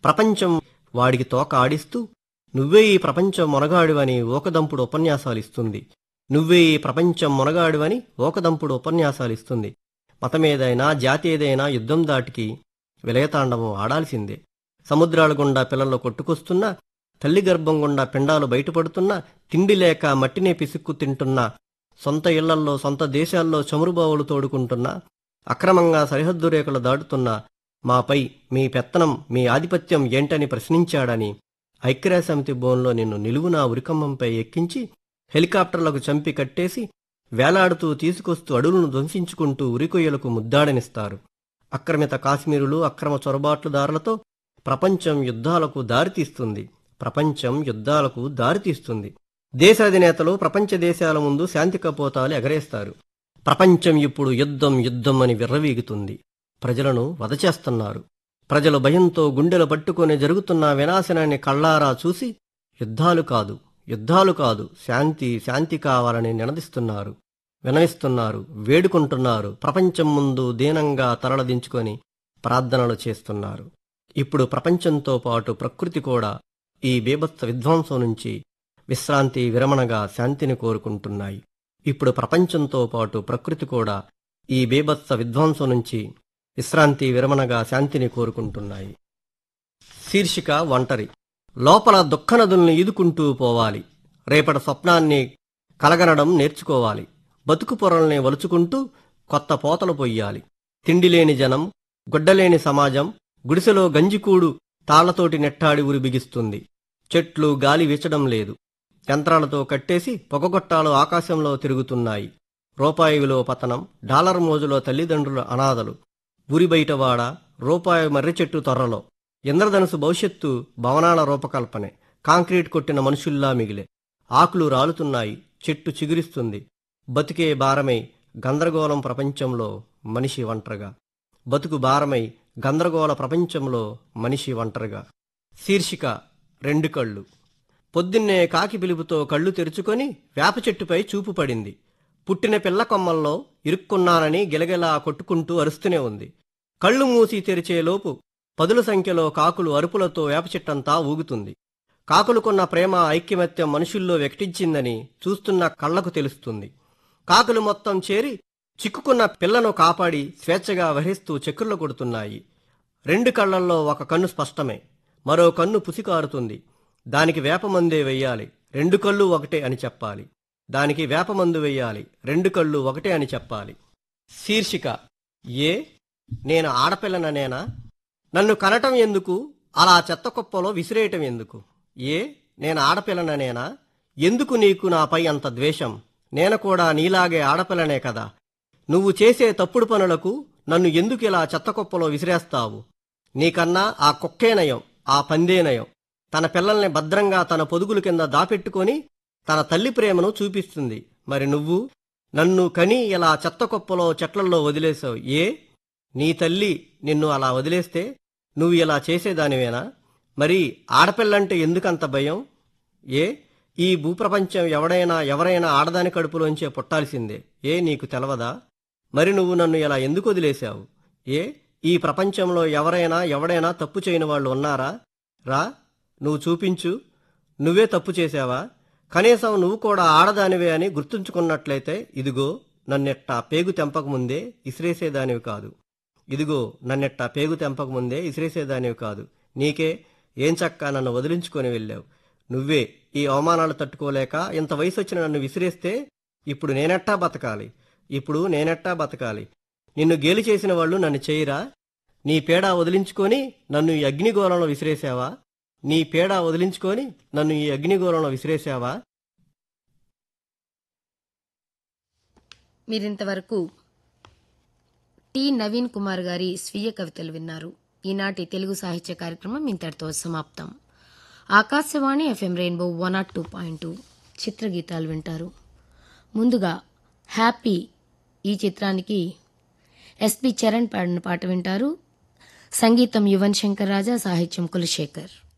ప్రపంచం వాడికి తోక ఆడిస్తూ నువ్వే ఈ ప్రపంచం మొనగాడివని ఓకదంపుడు ఉపన్యాసాలిస్తుంది నువ్వే ఈ ప్రపంచం మొనగాడివని ఓకదంపుడు ఉపన్యాసాలిస్తుంది మతమేదైనా జాతి ఏదైనా యుద్ధం దాటికి విలయతాండవం ఆడాల్సిందే సముద్రాల గుండా పిల్లలు కొట్టుకొస్తున్నా తల్లి గర్భం గుండా పిండాలు బయటపడుతున్నా తిండి లేక మట్టినే పిసుక్కు తింటున్నా సొంత ఇళ్లల్లో సొంత దేశాల్లో చమురుబావులు తోడుకుంటున్నా అక్రమంగా సరిహద్దు రేఖలు దాటుతున్నా మాపై మీ పెత్తనం మీ ఆధిపత్యం ఏంటని ప్రశ్నించాడని ఐక్యరాజ్యసమితి బోన్లో నిన్ను నిలువునా ఉరికమ్మంపై ఎక్కించి హెలికాప్టర్లకు చంపి కట్టేసి వేలాడుతూ తీసుకొస్తూ అడుగులను ధ్వంసించుకుంటూ ఉరికొయ్యలకు ముద్దాడనిస్తారు అక్రమిత కాశ్మీరులు అక్రమ చొరబాట్లుదారులతో ప్రపంచం యుద్ధాలకు దారితీస్తుంది ప్రపంచం యుద్ధాలకు దారితీస్తుంది దేశాధినేతలు ప్రపంచ దేశాల ముందు శాంతి కపోతాలు ఎగరేస్తారు ప్రపంచం ఇప్పుడు యుద్ధం యుద్ధం అని విర్రవీగుతుంది ప్రజలను వధచేస్తున్నారు ప్రజలు భయంతో గుండెలు పట్టుకొని జరుగుతున్న వినాశనాన్ని కళ్ళారా చూసి యుద్ధాలు కాదు యుద్ధాలు కాదు శాంతి శాంతి కావాలని నినదిస్తున్నారు వినవిస్తున్నారు వేడుకుంటున్నారు ప్రపంచం ముందు దీనంగా తరలదించుకొని ప్రార్థనలు చేస్తున్నారు ఇప్పుడు ప్రపంచంతో పాటు ప్రకృతి కూడా ఈ బీభత్స విధ్వంసం నుంచి విశ్రాంతి విరమణగా శాంతిని కోరుకుంటున్నాయి ఇప్పుడు ప్రపంచంతో పాటు ప్రకృతి కూడా ఈ బీభత్స విధ్వంసం నుంచి విశ్రాంతి విరమణగా శాంతిని కోరుకుంటున్నాయి శీర్షిక ఒంటరి లోపల దుఃఖనదుల్ని ఈదుకుంటూ పోవాలి రేపటి స్వప్నాన్ని కలగనడం నేర్చుకోవాలి బతుకు పొరల్ని వలుచుకుంటూ కొత్త పోతలు పొయ్యాలి తిండిలేని జనం గుడ్డలేని సమాజం గుడిసెలో గంజికూడు తాళ్లతోటి నెట్టాడి ఉరి బిగిస్తుంది చెట్లు గాలి వీచడం లేదు యంత్రాలతో కట్టేసి పొగగొట్టాలు ఆకాశంలో తిరుగుతున్నాయి రూపాయి విలువ పతనం డాలర్ మోజులో తల్లిదండ్రుల అనాథలు ఊరి బయటవాడ రూపాయి మర్రి చెట్టు తొర్రలో ఇంద్రధనుసు భవిష్యత్తు భవనాల రూపకల్పనే కాంక్రీట్ కొట్టిన మనుషుల్లా మిగిలే ఆకులు రాలుతున్నాయి చెట్టు చిగురిస్తుంది బతికే భారమై గందరగోళం ప్రపంచంలో మనిషి ఒంటరిగా బతుకు భారమై గందరగోళ ప్రపంచంలో మనిషి ఒంటరిగా శీర్షిక రెండు కళ్ళు పొద్దున్నే కాకి పిలుపుతో కళ్ళు తెరుచుకొని వేప చెట్టుపై చూపు పడింది పుట్టిన పిల్ల కొమ్మల్లో ఇరుక్కున్నానని గిలగిలా కొట్టుకుంటూ అరుస్తూనే ఉంది కళ్ళు మూసి తెరిచేలోపు పదుల సంఖ్యలో కాకులు అరుపులతో వేప చెట్టంతా ఊగుతుంది కాకులకున్న ప్రేమ ఐక్యమత్యం మనుషుల్లో వ్యక్తించిందని చూస్తున్న కళ్లకు తెలుస్తుంది కాకులు మొత్తం చేరి చిక్కుకున్న పిల్లను కాపాడి స్వేచ్ఛగా వహిస్తూ చక్రులు కొడుతున్నాయి రెండు కళ్లల్లో ఒక కన్ను స్పష్టమే మరో కన్ను పుసికారుతుంది దానికి వేపమందే వెయ్యాలి రెండు కళ్ళు ఒకటే అని చెప్పాలి దానికి వేపమందు వెయ్యాలి రెండు కళ్ళు ఒకటే అని చెప్పాలి శీర్షిక ఏ నేను ఆడపిల్లననేనా నన్ను కనటం ఎందుకు అలా చెత్త కుప్పలో విసిరేయటం ఎందుకు ఏ నేను ఆడపిల్లననేనా ఎందుకు నీకు నాపై అంత ద్వేషం నేను కూడా నీలాగే ఆడపిల్లనే కదా నువ్వు చేసే తప్పుడు పనులకు నన్ను ఎందుకు ఇలా చెత్త కుప్పలో విసిరేస్తావు నీకన్నా ఆ కుక్కే నయం ఆ పందే నయం తన పిల్లల్ని భద్రంగా తన పొదుగుల కింద దాపెట్టుకొని తన తల్లి ప్రేమను చూపిస్తుంది మరి నువ్వు నన్ను కని ఇలా చెత్త కుప్పలో చెట్లల్లో వదిలేశావు ఏ నీ తల్లి నిన్ను అలా వదిలేస్తే నువ్వు ఇలా చేసేదానివేనా మరి ఆడపిల్లంటే ఎందుకంత భయం ఏ ఈ భూప్రపంచం ఎవడైనా ఎవరైనా ఆడదాని కడుపులోంచే పుట్టాల్సిందే ఏ నీకు తెలవదా మరి నువ్వు నన్ను ఇలా ఎందుకు వదిలేశావు ఏ ఈ ప్రపంచంలో ఎవరైనా ఎవడైనా తప్పు చేయని వాళ్ళు ఉన్నారా రా నువ్వు చూపించు నువ్వే తప్పు చేశావా కనీసం నువ్వు కూడా ఆడదానివే అని గుర్తుంచుకున్నట్లయితే ఇదిగో నన్నెట్టా పేగు తెంపకముందే ఇసిరేసేదానివి కాదు ఇదిగో నన్నెట్టా పేగు తెంపకముందే ఇసిరేసేదానివి కాదు నీకే ఏం చక్కా నన్ను వదిలించుకొని వెళ్ళావు నువ్వే ఈ అవమానాలు తట్టుకోలేక ఇంత వయసు వచ్చిన నన్ను విసిరేస్తే ఇప్పుడు నేనెట్టా బతకాలి ఇప్పుడు నేనెట్టా బతకాలి నిన్ను గేలి చేసిన వాళ్ళు నన్ను చేయరా నీ పేడ వదిలించుకొని నన్ను ఈ అగ్నిగోళంలో విసిరేశావా నీ పేడ వదిలించుకొని నన్ను ఈ అగ్నిగోళంలో విసిరేశావా మీరింతవరకు టి నవీన్ కుమార్ గారి స్వీయ కవితలు విన్నారు ఈనాటి తెలుగు సాహిత్య కార్యక్రమం ఇంతటితో సమాప్తం Akashvani FM rainbow one naught two point two చిత్రగీతాలు వింటారు ముందుగా హ్యాపీ ఈ చిత్రానికి ఎస్పి చరణ్ పాడిన పాట వింటారు సంగీతం యువన్ శంకర్ రాజా సాహిత్యం కులశేఖర్